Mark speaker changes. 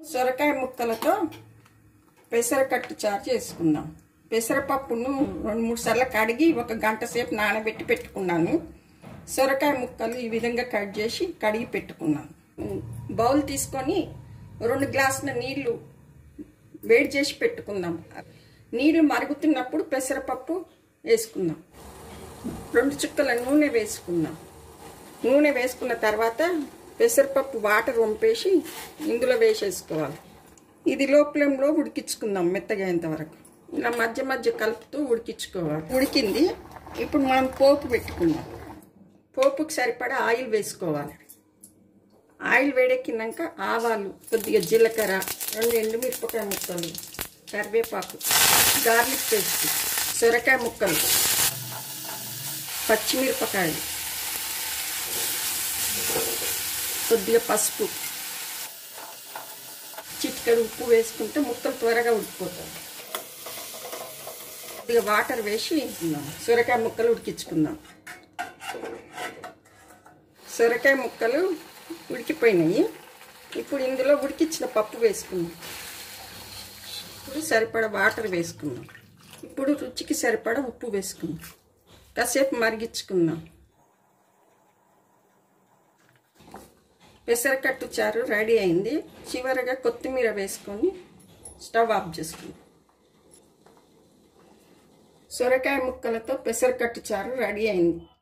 Speaker 1: సొరకాయ ముక్కలతో పెసరకట్టు చారు చేసుకుందాం పెసరపప్పును రెండు మూడు సార్లు కడిగి ఒక గంట సేపు నానబెట్టి పెట్టుకున్నాను సొరకాయ ముక్కలు ఈ విధంగా కట్ చేసి కడిగి పెట్టుకున్నాను బౌల్ తీసుకొని రెండు గ్లాసుల నీళ్లు వేడి చేసి పెట్టుకుందాం నీళ్లు మరుగుతున్నప్పుడు పెసరపప్పు వేసుకుందాం రెండు చుక్కల నూనె వేసుకుందాం నూనె వేసుకున్న తర్వాత పెసరపప్పు వాటర్ వంపేసి ఇందులో వేసేసుకోవాలి ఇది లో ఫ్లేమ్లో ఉడికించుకుందాం మెత్తగా అయ్యేంత వరకు ఇలా మధ్య మధ్య కలుపుతూ ఉడికించుకోవాలి ఉడికింది ఇప్పుడు మనం పోపు పెట్టుకుందాం పోపుకి సరిపడా ఆయిల్ వేసుకోవాలి ఆయిల్ వేడెక్కినాక ఆవాలు కొద్దిగా జీలకర్ర రెండు ఎండుమిరపకాయ ముక్కలు కరివేపాకు గార్లిక్ పేస్ట్ సొరకాయ ముక్కలు పచ్చిమిరపకాయలు కొద్దిగా పసుపు చిటికెడు ఉప్పు వేసుకుంటే ముక్కలు త్వరగా ఉడికిపోతాయి కొద్దిగా వాటర్ వేసి సొరకాయ ముక్కలు ఉడికించుకుందాం సొరకాయ ముక్కలు ఉడికిపోయినాయి ఇప్పుడు ఇందులో ఉడికించిన పప్పు వేసుకుందాం ఇప్పుడు సరిపడా వాటర్ వేసుకుందాం ఇప్పుడు రుచికి సరిపడా ఉప్పు వేసుకుందాం కాసేపు మరిగించుకుందాం పెసరకట్టు చారు రెడీ అయింది చివరగా కొత్తిమీర వేసుకొని స్టవ్ ఆఫ్ చేసుకుందాం సొరకాయ ముక్కలతో పెసరకట్టు చారు రెడీ అయింది